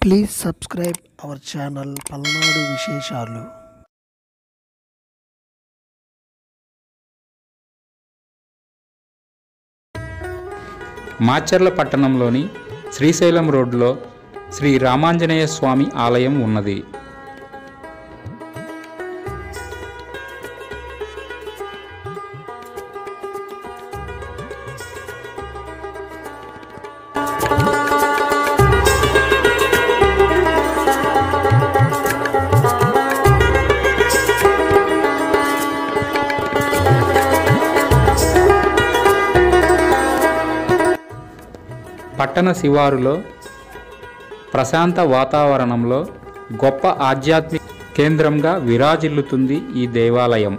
Please subscribe our channel Palnadu విశేషాలు మాచర్ల పట్టణంలోని శ్రీశైలం రోడ్డులో శ్రీ రామాంజనేయ స్వామి ఆలయం ఉన్నది పట్టణ శివారులో ప్రశాంత వాతావరణంలో గొప్ప ఆధ్యాత్మిక కేంద్రంగా విరాజిల్లుతుంది ఈ దేవాలయం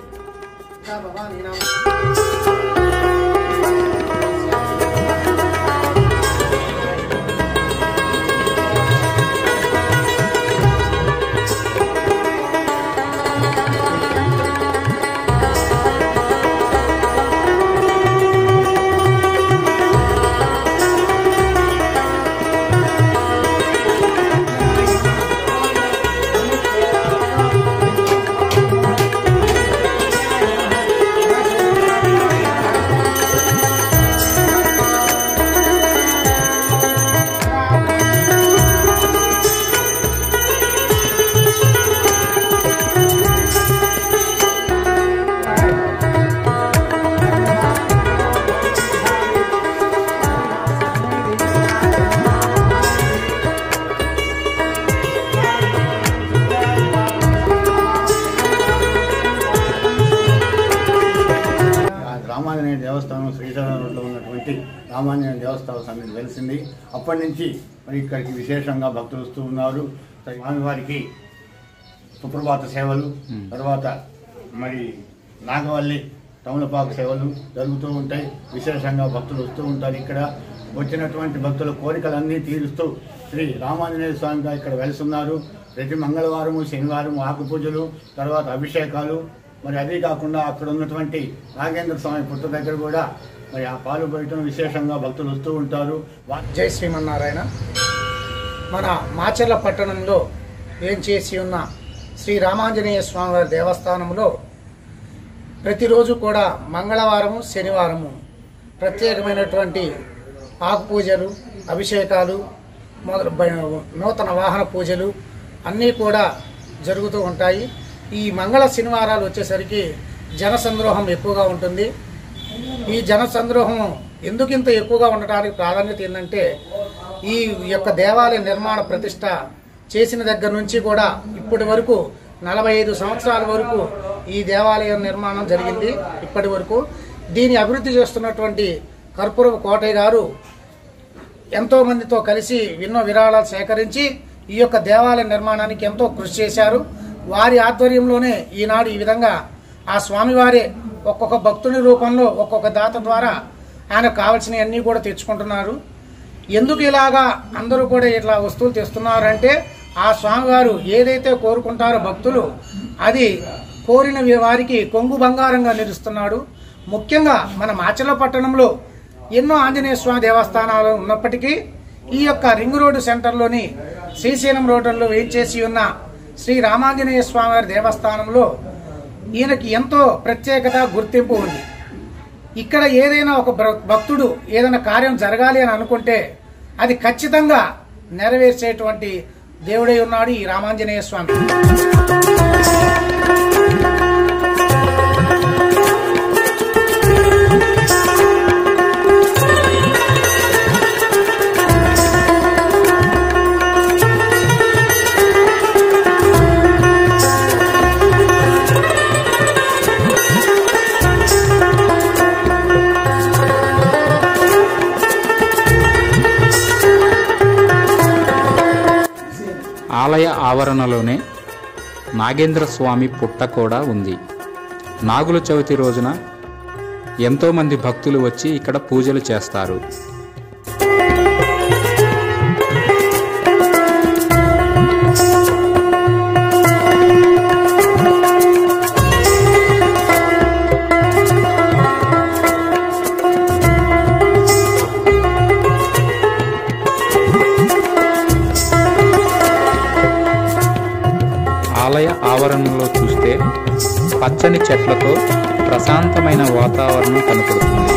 ఆ రామాంజనేయ దేవస్థానం శ్రీశైలం రోడ్లో ఉన్నటువంటి రామాంజనేయ దేవస్థానం సన్నిధి వెలిసింది అప్పటి నుంచి మరి ఇక్కడికి విశేషంగా భక్తులు వస్తూ ఉన్నారు స్వామివారికి సుప్రభాత సేవలు తర్వాత మరి నాగవల్లి తమలపాకు సేవలు జరుగుతూ ఉంటాయి విశేషంగా భక్తులు వస్తూ ఉంటారు ఇక్కడ వచ్చినటువంటి భక్తుల కోరికలన్నీ తీరుస్తూ శ్రీ రామాంజనేయ స్వామిగా ఇక్కడ వెలుస్తున్నారు ప్రతి మంగళవారము శనివారం ఆకు పూజలు తర్వాత అభిషేకాలు మరి అదే కాకుండా అక్కడ ఉన్నటువంటి నాగేంద్ర స్వామి పుట్ట దగ్గర కూడా మరి ఆ పాలు పోయటం విశేషంగా భక్తులు వస్తూ ఉంటారు వా- జై శ్రీమన్నారాయణ మన మాచర్ల పట్టణంలో ఏం చేసి ఉన్న శ్రీ రామాంజనేయ స్వామివారి దేవస్థానంలో ప్రతిరోజు కూడా మంగళవారము శనివారము ప్రత్యేకమైనటువంటి ఆకు పూజలు అభిషేకాలు మొదలు బ- నూతన వాహన పూజలు అన్నీ కూడా జరుగుతూ ఉంటాయి ఈ మంగళ శనివారాలు వచ్చేసరికి జనసంద్రోహం ఎక్కువగా ఉంటుంది ఈ జన సంద్రోహం ఎందుకు ఇంత ఎక్కువగా ఉండటానికి ప్రాధాన్యత ఏంటంటే ఈ యొక్క దేవాలయ నిర్మాణ ప్రతిష్ట చేసిన దగ్గర నుంచి కూడా ఇప్పటి వరకు నలభై ఐదు సంవత్సరాల వరకు ఈ దేవాలయం నిర్మాణం జరిగింది ఇప్పటి వరకు దీని అభివృద్ధి చేస్తున్నటువంటి కర్పూరపు కోటయ్య గారు ఎంతో మందితో కలిసి ఎన్నో విరాళాలు సేకరించి ఈ యొక్క దేవాలయ నిర్మాణానికి ఎంతో కృషి చేశారు వారి ఆధ్వర్యంలోనే ఈనాడు ఈ విధంగా ఆ స్వామివారే ఒక్కొక్క భక్తుని రూపంలో ఒక్కొక్క దాత ద్వారా ఆయన కావలసినవన్నీ కూడా తెచ్చుకుంటున్నారు ఎందుకు ఇలాగా అందరూ కూడా ఇట్లా వస్తువులు తెస్తున్నారంటే ఆ స్వామివారు ఏదైతే కోరుకుంటారో భక్తులు అది కోరిన వారికి కొంగు బంగారంగా నిలుస్తున్నాడు ముఖ్యంగా మన మాచల పట్టణంలో ఎన్నో ఆంజనేయ స్వామి దేవస్థానాలు ఉన్నప్పటికీ ఈ యొక్క రింగ్ రోడ్డు సెంటర్లోని శ్రీశైలం రోడ్డులో వేయించేసి ఉన్న శ్రీ రామాంజనేయ స్వామి వారి దేవస్థానంలో ఈయనకి ఎంతో ప్రత్యేకత గుర్తింపు ఉంది ఇక్కడ ఏదైనా ఒక భ- భక్తుడు ఏదైనా కార్యం జరగాలి అని అనుకుంటే అది ఖచ్చితంగా నెరవేర్చేటువంటి దేవుడై ఉన్నాడు ఈ రామాంజనేయ స్వామి ఆలయ ఆవరణలోనే నాగేంద్ర స్వామి పుట్ట కూడా ఉంది నాగుల చవితి రోజున ఎంతోమంది భక్తులు వచ్చి ఇక్కడ పూజలు చేస్తారు ఆలయ ఆవరణలో చూస్తే పచ్చని చెట్లతో ప్రశాంతమైన వాతావరణం కనపడుతుంది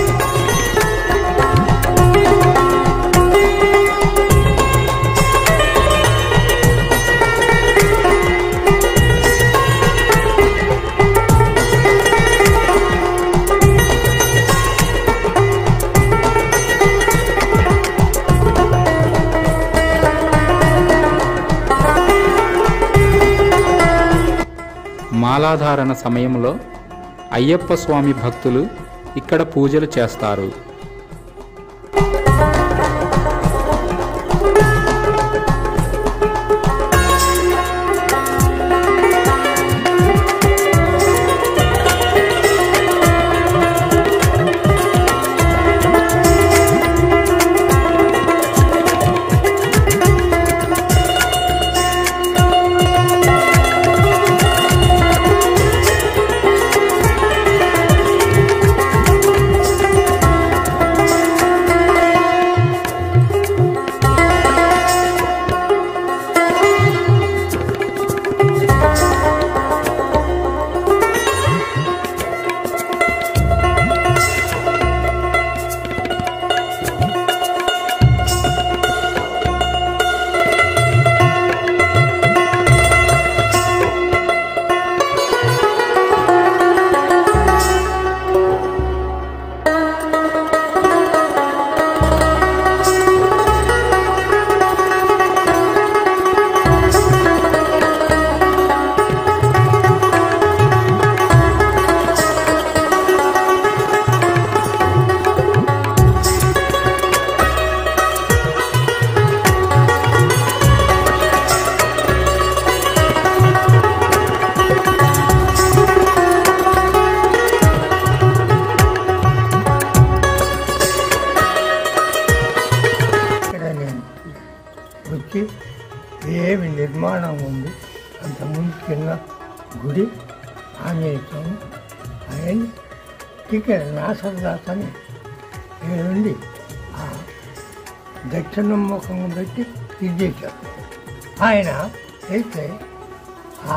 మాలాధారణ సమయంలో అయ్యప్ప స్వామి భక్తులు ఇక్కడ పూజలు చేస్తారు ఇక్కడ నేను వచ్చి ఏమి నిర్మాణం ఉంది అంతకుముందు కింద గుడి ఆంజనేయ స్వామి ఆయన ఇక్కడ నాసరదాస్ అని నుండి ఆ దక్షిణ ముఖం పెట్టి ఇది చేశారు ఆయన అయితే ఆ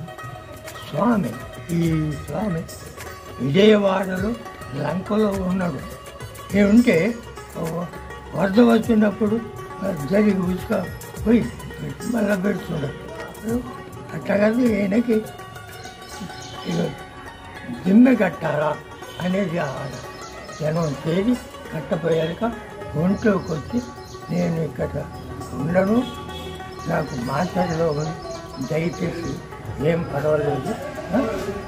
స్వామి ఈ స్వామి విజయవాడలో లంకలో ఉన్నాడు ఏముంటే వరద వచ్చినప్పుడు జరిగి ఉసుక పోయి మళ్ళీ పెడుతున్నాడు అట్లా కాదు ఈయనకి ఇక దిమ్మె కట్టాలా అనేది ఆ జనం చేరి కట్టపోయాక ఒంట్లోకి వచ్చి నేను ఇక్కడ ఉండను నాకు మాటల్లో దయచేసి ఏం పర్వాలేదు ఆ?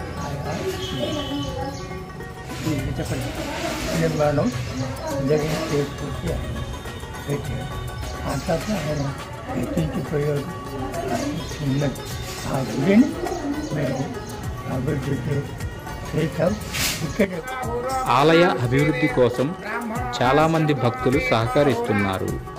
చెప్పండి నిర్మాణం జరిగి చేసుకొచ్చి ఆయన పెట్టాడు ఆ తర్వాత ఆయన ఎత్తించిపోయాడు ఉన్నది ఆ గుడిని మేము అభివృద్ధి చేశాం ఇక్కడ ఆలయ అభివృద్ధి కోసం చాలామంది భక్తులు సహకరిస్తున్నారు